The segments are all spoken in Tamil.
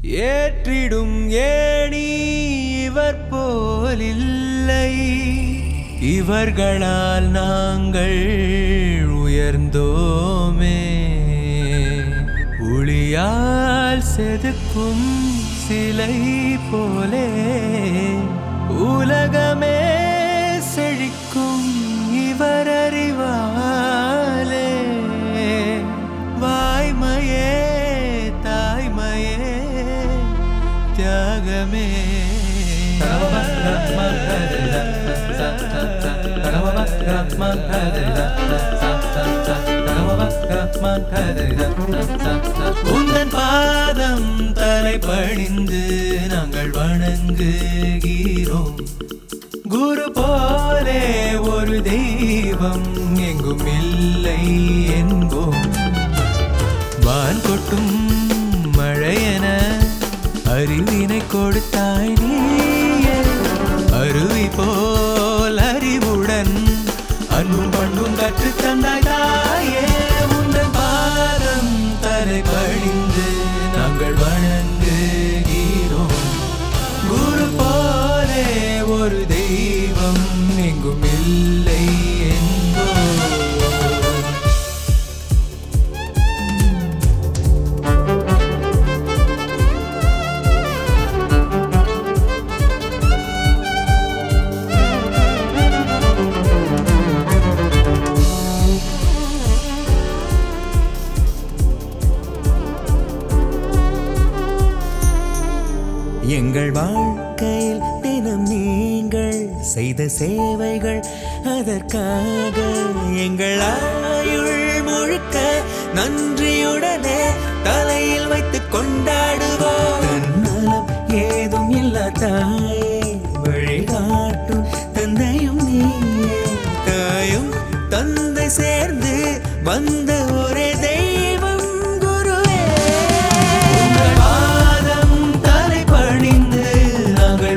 ஏற்றிடும் ஏணி இவர் போலில்லை இவர்களால் நாங்கள் உயர்ந்தோமே ஒளியால் செதுக்கும் சிலை போலே உலகமே செழிக்கும் இவர் அறிவாலே வாய்மையே தாய்மையே தியாகமே உந்தன் பாதம் தலை பணிந்து நாங்கள் வணங்குகிறோம் குரு போலே ஒரு தெய்வம் எங்கும் இல்லை என்போம் வான் கொட்டும் மழையென அறிவினை கொடுத்தாய் நீயே அருவி போல் அறிவுடன் அன்பும் பண்பும் கற்று தந்தாய் தாயே உந்தன் பாதம் தலை பணிந்து நாங்கள் வணங்குகிறோம் குரு போலே ஒரு தெய்வம் எங்கும் இல்லை என்போம் எங்கள் வாழ்க்கையில் தினம் நீங்கள் செய்த சேவைகள் அதற்காக எங்கள் ஆயுள் முழுக்க நன்றியுடனே தலையில் வைத்து கொண்டாடுவோம் தன்னலம் ஏதும் இல்லா தாயே வழிகாட்டும் தந்தையும் நீயே தாயும் தந்தை சேர்ந்து வந்த ஒரே தெய்வம் குருவே உங்கள் பாதம் தலை பணிந்து நாங்கள்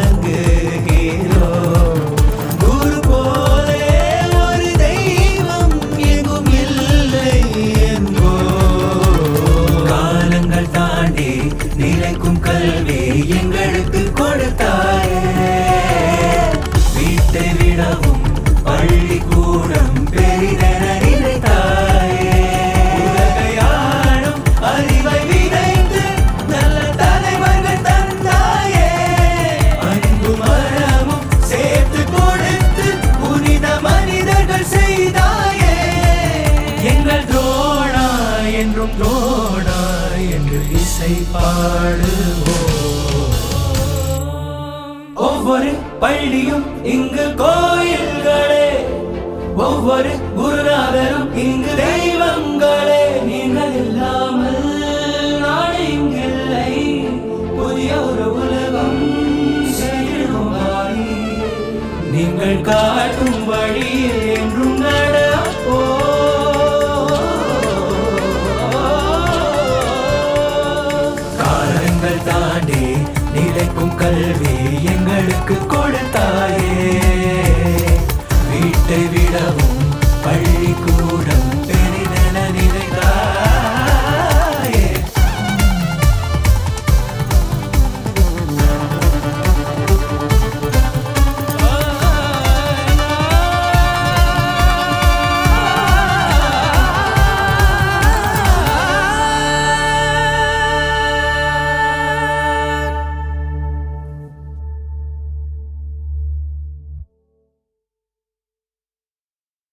வணங்குகிறோம் குரு போலே ஒரு தெய்வம் எங்கும் இல்லை என்போம் காலங்கள் தாண்டி நிலைக்கும் கல்வி எங்களுக்கு கொடுத்தாயே வீட்டை விடவும் பள்ளிக்கூடம் பெரிதென நினைத்தாயே உலகையாளும் அறிவை விதைத்து நல்ல தலைவர்கள் தந்தாயே அன்பும் மரமும் சேர்த்து கொடுத்து புனித மனிதர்கள் செய்தாயே எங்கள் துரோணா என்றும் துரோணா என்று இசை பாடுவோம் ஒவ்வொரு பள்ளியும் இங்கு கோயில்களே ஒவ்வொரு குருநாதரும் இங்கு தெய்வங்களே நீங்கள் இல்லாமல் நாடு இங்கில்லை புதிய ஒரு உலகம் செழிடும் வாரி. நீங்கள் காட்டும் வழியில் என்றும் நடப்போ காலங்கள் தாண்டி நிலைக்கும் கல்வி எங்களுக்கு கொடுத்தாயே